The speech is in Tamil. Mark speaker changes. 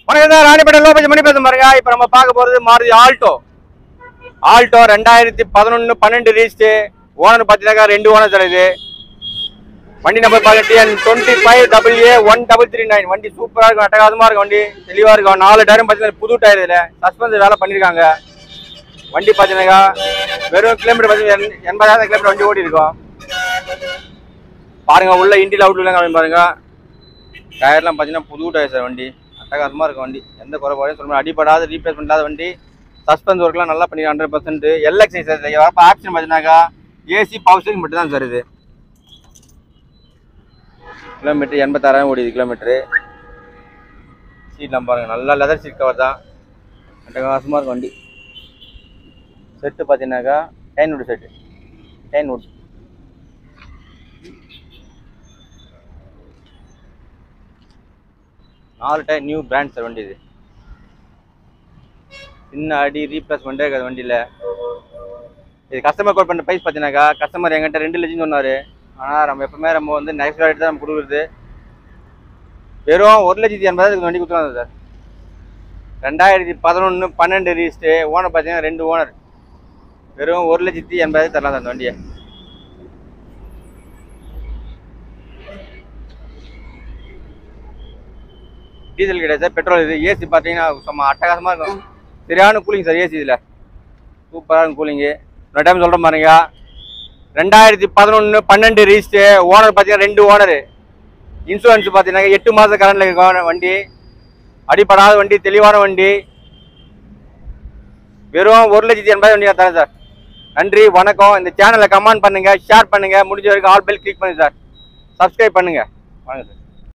Speaker 1: வணக்கம் சார் ராணிப்பேட்டை லோபேஜ் மணி பேசும் பாருங்க இப்போ நம்ம பார்க்க போறது மாருதி ஆல்டோ ஆல்டோ ரெண்டாயிரத்தி பதினொன்று பன்னெண்டு ரீஸ்ட்டு ஓனர் பார்த்தீங்கன்னாக்கா ரெண்டு ஓனர் சார் இது வண்டி நம்பர் பார்க்க TN twenty five double A one double three nine வண்டி சூப்பராக இருக்கும் அட்டகாசமாக இருக்கும் வண்டி தெளிவாக இருக்கும் நாலு டயரும் பார்த்தீங்கன்னா புது டயர் இதில் சஸ்பென்ஸ் வேலை பண்ணியிருக்காங்க வண்டி பார்த்தீங்கன்னாக்கா வெறும் கிலோமீட்டர் பார்த்தீங்கன்னா எண்பதாயிரம் கிலோமீட்டர் வண்டி ஓடி இருக்கும் பாருங்க உள்ள இன்டியில் அவுட்லாம் காமி பாருங்க டயர்லாம் பார்த்தீங்கன்னா புது டயர் சார் வண்டி அட்டகாசமாக இருக்கும் வண்டி எந்த குறைபாடையும் சொல்ல முடியாது அடிப்படாத ரீப்ளேஸ் பண்ணாத வண்டி சஸ்பென்ஸ் ஒர்க்லாம் நல்லா பண்ணி ஹண்ட்ரட் பர்சன்ட் எல்எக்ஸை சார் வரப்போ ஆக்ஷன் பார்த்தீங்கன்னாக்கா ஏசி பவர் ஸ்டேரிங் மட்டும் தான் சார் இது கிலோமீட்டர் எண்பத்தாறாயிரம் ஓடிது கிலோமீட்டரு சீட்லாம் பாருங்கள் நல்லா லெதர் சீட் கவர் தான் அட்டகாசமாக இருக்கும் வண்டி செட்டு பார்த்தீங்கன்னாக்கா டைன் வுட் செட்டு டைன் வுட் நாலு டைம் நியூ பிராண்ட் சார் வண்டி இது சின்ன அடி ரீப்ளேஸ் பண்ணே இருக்காது வண்டியில் இது கஸ்டமர் கோட் பண்ண ப்ரைஸ் பார்த்தீங்கன்னாக்கா கஸ்டமர் எங்கிட்ட ரெண்டு லட்சம் சொன்னார் ஆனால் நம்ம எப்பவுமே நம்ம வந்து நெக்ஸ்ட் ரேட் தான் நம்ம கொடுக்குறது வெறும் ஒரு லட்சத்தி எண்பதாயிரத்துக்கு வண்டி கொடுத்துருவாங்க சார் ரெண்டாயிரத்தி பதினொன்று பன்னெண்டு ரீஸ்ட்டு ஓனர் பார்த்தீங்கன்னா ரெண்டு ஓனர் வெறும் ஒரு லட்சத்தி எண்பதாயிரம் தரலாம் சார் அந்த வண்டியை டீசல் கிடையாது சார் பெட்ரோல் இது ஏசி பார்த்தீங்கன்னா சும்மா அட்டகாசமாக இருக்கும் சரியான கூலிங் சார் ஏசி இதில் சூப்பராக இருக்கும் கூலிங்கு இன்னொரு டைம் சொல்கிறேன் பாருங்க ரெண்டாயிரத்தி பதினொன்று பன்னெண்டு ரீஸ்ட்டு ஓனர் பார்த்தீங்கன்னா ரெண்டு ஓனரு இன்சூரன்ஸ் பார்த்தீங்கன்னா எட்டு மாதம் கரண்டில் இருக்கும் வண்டி அடிப்படாத வண்டி தெளிவான வண்டி வெறும் ஒரு லட்சத்தி எண்பது வண்டியாக தரேன் சார் நன்றி வணக்கம் இந்த சேனலை கமெண்ட் பண்ணுங்கள் ஷேர் பண்ணுங்கள் முடிஞ்ச வரைக்கும் ஆல் பெல் கிளிக் பண்ணுங்க சார் சப்ஸ்கிரைப் பண்ணுங்கள் வாங்க சார்